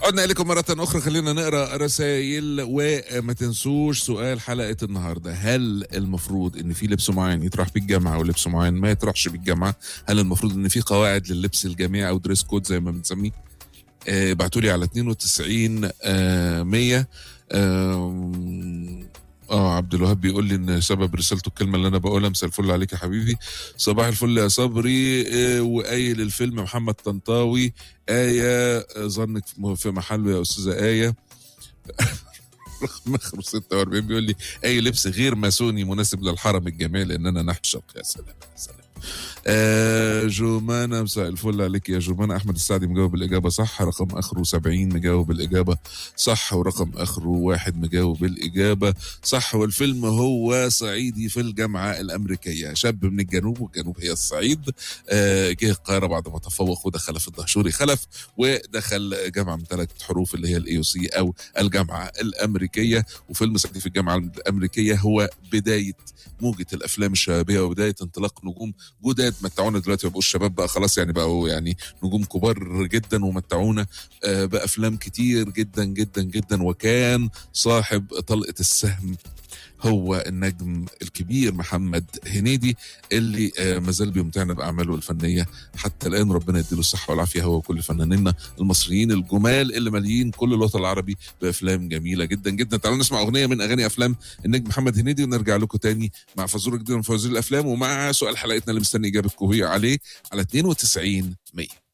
عدنا إليكم مرة أخرى خلينا نقرأ رسائل وما تنسوش سؤال حلقة النهاردة هل المفروض إن في لبس معين يطرح بيه الجامعة ولبس معين ما يطرحش بيه الجامعة هل المفروض إن في قواعد لللبس الجامعي أو دريس كود زي ما بنسميه آه بعتوا لي على 92 آه 100 آه اه عبد الوهاب بيقول لي ان سبب رسالته الكلمه اللي انا بقولها مساء الفل عليك يا حبيبي صباح الفل يا صبري آه وقايل الفيلم محمد طنطاوي آية آه، ظنك في محله يا أستاذة آية رقم 46 بيقول لي أي لبس غير ماسوني مناسب للحرم الجامعي لأننا نحشق يا سلام يا سلام آه جومانا مساء الفل عليك يا جومانا احمد السعدي مجاوب الاجابه صح رقم اخره 70 مجاوب الاجابه صح ورقم اخره واحد مجاوب الاجابه صح والفيلم هو صعيدي في الجامعه الامريكيه شاب من الجنوب والجنوب هي الصعيد آه جه القاهره بعد ما تفوق ودخل في الدهشوري خلف ودخل جامعه من ثلاث حروف اللي هي الاي سي او الجامعه الامريكيه وفيلم صعيدي في الجامعه الامريكيه هو بدايه موجه الافلام الشبابيه وبدايه انطلاق نجوم جداد متعونا دلوقتي ما بقوش شباب بقى خلاص يعني بقوا يعني نجوم كبار جدا ومتعونا آه، بافلام كتير جدا جدا جدا وكان صاحب طلقه السهم هو النجم الكبير محمد هنيدي اللي آه، مازال بيمتعنا باعماله الفنيه حتى الان ربنا يديله الصحه والعافيه هو وكل فنانينا المصريين الجمال اللي ماليين كل الوطن العربي بافلام جميله جدا جدا تعالوا نسمع اغنيه من اغاني افلام النجم محمد هنيدي ونرجع لكم تاني مع فزوره جديده من فوازير الافلام ومع سؤال حلقتنا اللي مستني اجابتكم هي عليه على 92 100